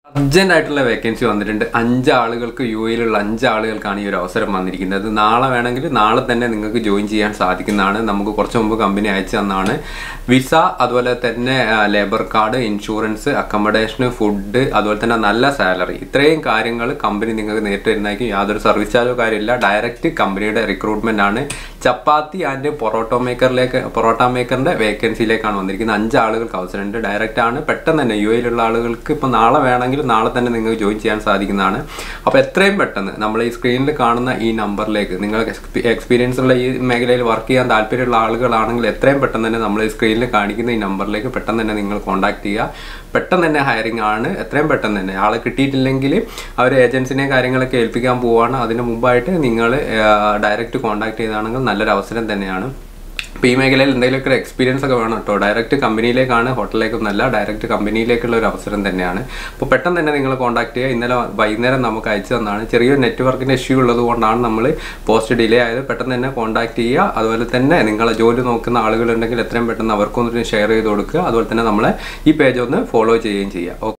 urgent ആയിട്ടുള്ള vacancy വന്നിട്ടുണ്ട് അഞ്ച് ആളുകൾക്ക് യു എയിലുള്ള അഞ്ച് ആളുകൾക്കാണ് ഈ ഒരു അവസരം വന്നിരിക്കുന്നത് നാളെ വേണമെങ്കിൽ നാളെ തന്നെ നിങ്ങൾക്ക് ജോയിൻ ചെയ്യാൻ സാധിക്കുന്നതാണ് നമുക്ക് കുറച്ച് മുമ്പ് കമ്പനി അയച്ചു തന്നാണ് വിസ അതുപോലെ തന്നെ ലേബർ കാർഡ് ഇൻഷുറൻസ് അക്കോമഡേഷന് ഫുഡ് അതുപോലെ തന്നെ നല്ല സാലറി ഇത്രയും കാര്യങ്ങൾ കമ്പനി നിങ്ങൾക്ക് നേരിട്ട് തരുന്നതായിരിക്കും യാതൊരു സർവീസ് ചാർജോ കാര്യമില്ല ഡയറക്റ്റ് കമ്പനിയുടെ റിക്രൂട്ട്മെന്റ് ആണ് ചപ്പാത്തി ആൻഡ് പൊറോട്ടോ മേക്കറിലേക്ക് പൊറോട്ട മേക്കറിന്റെ വേക്കൻസിയിലേക്കാണ് വന്നിരിക്കുന്നത് അഞ്ച് ആളുകൾക്ക് അവസരമുണ്ട് ഡയറക്റ്റ് ആണ് പെട്ടെന്ന് തന്നെ യു എയിലുള്ള ആളുകൾക്ക് ഇപ്പോൾ നാളെ വേണമെങ്കിൽ നാളെ തന്നെ നിങ്ങൾക്ക് ജോയിൻ ചെയ്യാൻ സാധിക്കുന്നതാണ് അപ്പോൾ എത്രയും പെട്ടെന്ന് നമ്മൾ ഈ സ്ക്രീനിൽ കാണുന്ന ഈ നമ്പറിലേക്ക് നിങ്ങൾ എക്സ്പീരിയൻസ് ഉള്ള ഈ മേഖലയിൽ വർക്ക് ചെയ്യാൻ താല്പര്യമുള്ള ആളുകളാണെങ്കിൽ എത്രയും പെട്ടെന്ന് തന്നെ നമ്മൾ ഈ സ്ക്രീനിൽ കാണിക്കുന്ന ഈ നമ്പറിലേക്ക് പെട്ടെന്ന് തന്നെ നിങ്ങൾ കോൺടാക്ട് ചെയ്യുക പെട്ടെന്ന് തന്നെ ഹയറിംഗ് ആണ് എത്രയും പെട്ടെന്ന് തന്നെ ആളെ കിട്ടിയിട്ടില്ലെങ്കിൽ അവർ ഏജൻസിനെ കാര്യങ്ങളൊക്കെ ഏൽപ്പിക്കാൻ പോവുകയാണ് അതിന് മുമ്പായിട്ട് നിങ്ങൾ ഡയറക്റ്റ് കോൺടാക്ട് ചെയ്താണെങ്കിൽ നല്ലൊരു അവസരം തന്നെയാണ് ഇപ്പോൾ ഈ മേഖലയിൽ എന്തെങ്കിലുമൊക്കെ ഒരു എക്സ്പീരിയൻസ് ഒക്കെ വേണം കേട്ടോ ഡയറക്റ്റ് കമ്പനിയിലേക്കാണ് ഹോട്ടലിലേക്കൊന്നല്ല ഡയറക്റ്റ് കമ്പനിയിലേക്കുള്ള ഒരു അവസരം തന്നെയാണ് അപ്പോൾ പെട്ടെന്ന് തന്നെ നിങ്ങൾ കോൺടാക്ട് ചെയ്യുക ഇന്നലെ വൈകുന്നേരം നമുക്ക് അയച്ചു തന്നാണ് ചെറിയൊരു നെറ്റ്വർക്കിൻ്റെ ഇഷ്യൂ ഉള്ളത് കൊണ്ടാണ് നമ്മൾ പോസ്റ്റ് ഡിലേ ആയത് പെട്ടെന്ന് തന്നെ കോൺടാക്ട് ചെയ്യുക അതുപോലെ തന്നെ നിങ്ങളെ ജോലി നോക്കുന്ന ആളുകളുണ്ടെങ്കിൽ എത്രയും പെട്ടെന്ന് അവർക്കൊന്ന് ഷെയർ ചെയ്ത് കൊടുക്കുക അതുപോലെ തന്നെ നമ്മളെ ഈ പേജ് ഒന്ന് ഫോളോ ചെയ്യുകയും ചെയ്യുക